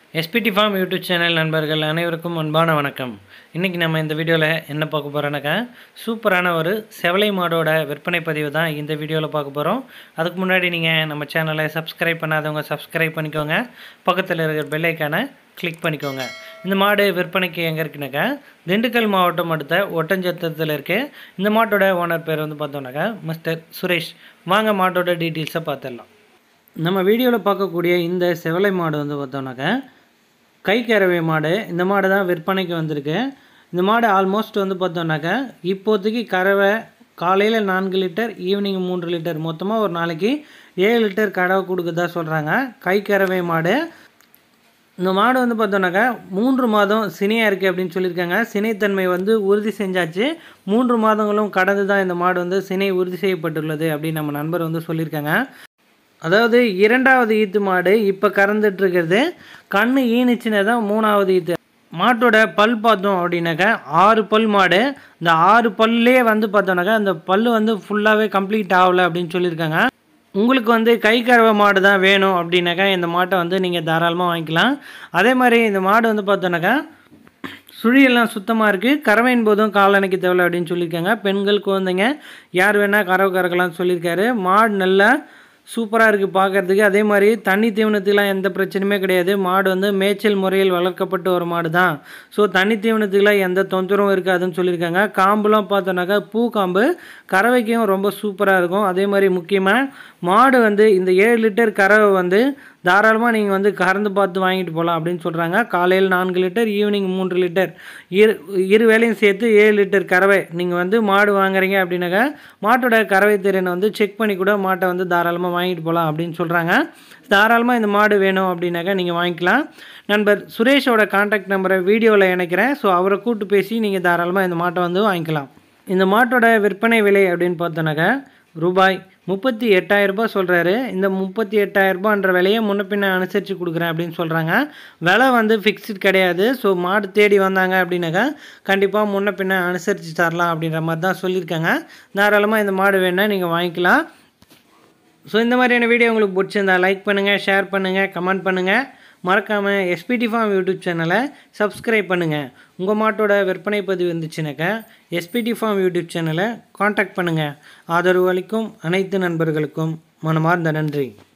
SPD farm YouTube channel நண்பர்கள் அனைவருக்கும் அன்பான வணக்கம் இன்றைக்கி நம்ம இந்த வீடியோவில் என்ன பார்க்க போகிறோன்னாக்கா சூப்பரான ஒரு செவலை மாடோட விற்பனை பதிவு தான் இந்த வீடியோவில் பார்க்க போகிறோம் அதுக்கு முன்னாடி நீங்கள் நம்ம சேனலை சப்ஸ்கிரைப் பண்ணாதவங்க சப்ஸ்கிரைப் பண்ணிக்கோங்க பக்கத்தில் இருக்கிற பெல்லைக்கான கிளிக் பண்ணிக்கோங்க இந்த மாடு விற்பனைக்கு எங்கே இருக்குனாக்கா திண்டுக்கல் மாவட்டம் அடுத்த ஒட்டஞ்சத்தத்தில் இருக்குது இந்த மாட்டோட ஓனர் பேர் வந்து பார்த்தோம்னாக்கா மிஸ்டர் சுரேஷ் வாங்க மாட்டோட டீட்டெயில்ஸை பார்த்துடலாம் நம்ம வீடியோவில் பார்க்கக்கூடிய இந்த செவலை மாடு வந்து பார்த்தோம்னாக்கா கை கறவை மாடு இந்த மாடு தான் விற்பனைக்கு வந்திருக்கு இந்த மாடு ஆல்மோஸ்ட் வந்து பார்த்தோம்னாக்கா இப்போதைக்கு கறவை காலையில் நான்கு லிட்டர் ஈவினிங் மூன்று லிட்டர் மொத்தமாக ஒரு நாளைக்கு ஏழு லிட்டர் கறவை கொடுக்குதா சொல்கிறாங்க கை கறவை மாடு இந்த மாடு வந்து பார்த்தோன்னாக்கா மூன்று மாதம் சினையாக இருக்குது அப்படின்னு சொல்லியிருக்காங்க சினைத்தன்மை வந்து உறுதி செஞ்சாச்சு மூன்று மாதங்களும் கடந்து தான் இந்த மாடு வந்து சினை உறுதி செய்யப்பட்டுள்ளது அப்படின்னு நம்ம நண்பர் வந்து சொல்லியிருக்காங்க அதாவது இரண்டாவது ஈத்து மாடு இப்போ கறந்துட்டு இருக்கிறது கண்ணு ஈனிச்சுனே தான் மூணாவது ஈத்து மாட்டோட பல் பார்த்தோம் அப்படின்னாக்கா ஆறு பல் மாடு இந்த ஆறு பல்லே வந்து பார்த்தோன்னாக்கா அந்த பல் வந்து ஃபுல்லாகவே கம்ப்ளீட் ஆகலை அப்படின்னு சொல்லியிருக்காங்க உங்களுக்கு வந்து கை கறவை மாடு தான் வேணும் அப்படின்னாக்கா இந்த மாட்டை வந்து நீங்கள் தாராளமாக வாங்கிக்கலாம் அதே மாதிரி இந்த மாடு வந்து பார்த்தோன்னாக்கா சுழியெல்லாம் சுத்தமாக இருக்குது கறவையின் போதும் காலணைக்கு தேவை அப்படின்னு சொல்லியிருக்காங்க பெண்கள் குழந்தைங்க யார் வேணால் கறவை கறக்கலாம்னு சொல்லியிருக்காரு மாடு நல்லா சூப்பராக இருக்குது பார்க்குறதுக்கு அதே மாதிரி தண்ணி தீவனத்துக்குலாம் எந்த பிரச்சனையுமே கிடையாது மாடு வந்து மேய்ச்சல் முறையில் வளர்க்கப்பட்ட ஒரு மாடு தான் ஸோ தண்ணி தீவனத்துக்குலாம் எந்த தொந்தரவும் இருக்காதுன்னு சொல்லியிருக்காங்க காம்புலாம் பார்த்தோன்னாக்கா பூ காம்பு கறவைக்கும் ரொம்ப சூப்பராக இருக்கும் அதே மாதிரி முக்கியமாக மாடு வந்து இந்த ஏழு லிட்டர் கறவை வந்து தாராளமாக நீங்கள் வந்து கறந்து பார்த்து வாங்கிட்டு போகலாம் அப்படின்னு சொல்கிறாங்க காலையில் நான்கு லிட்டர் ஈவினிங் மூன்று லிட்டர் இரு இரு வேலையும் சேர்த்து ஏழு லிட்டர் கறவை நீங்கள் வந்து மாடு வாங்குறீங்க அப்படின்னாக்கா மாட்டோட கறவை திறனை வந்து செக் பண்ணி கூட மாட்டை வந்து தாராளமாக வாங்கிட்டு போகலாம் அப்படின்னு சொல்கிறாங்க தாராளமாக இந்த மாடு வேணும் அப்படின்னாக்கா நீங்கள் வாங்கிக்கலாம் நண்பர் சுரேஷோட கான்டாக்ட் நம்பரை வீடியோவில் இணைக்கிறேன் ஸோ அவரை கூப்பிட்டு பேசி நீங்கள் தாராளமாக இந்த மாட்டை வந்து வாங்கிக்கலாம் இந்த மாட்டோட விற்பனை விலை அப்படின்னு பார்த்தோன்னாக்கா ரூபாய் முப்பத்தி எட்டாயிரரூபா சொல்கிறாரு இந்த முப்பத்தி எட்டாயிரரூபான்ற விலையை முன்ன பின்ன அனுசரித்து கொடுக்குறேன் அப்படின்னு சொல்கிறாங்க விலை வந்து ஃபிக்ஸ்டு கிடையாது ஸோ மாடு தேடி வந்தாங்க அப்படின்னாக்கா கண்டிப்பாக முன்ன பின்ன அனுசரித்து தரலாம் அப்படின்ற மாதிரி தான் சொல்லியிருக்காங்க தாராளமாக இந்த மாடு வேணால் நீங்கள் வாங்கிக்கலாம் ஸோ இந்த மாதிரியான வீடியோ உங்களுக்கு பிடிச்சிருந்தா லைக் பண்ணுங்கள் ஷேர் பண்ணுங்கள் கமெண்ட் பண்ணுங்கள் மறக்காமல் எஸ்பிடி ஃபார்ம் யூடியூப் சேனலை சப்ஸ்கிரைப் பண்ணுங்கள் உங்கள் மாட்டோட விற்பனை பதிவு இருந்துச்சுனாக்கா எஸ்பிடி ஃபார்ம் யூடியூப் சேனலை காண்டாக்ட் பண்ணுங்கள் ஆதரவு அளிக்கும் அனைத்து நண்பர்களுக்கும் மனமார்ந்த நன்றி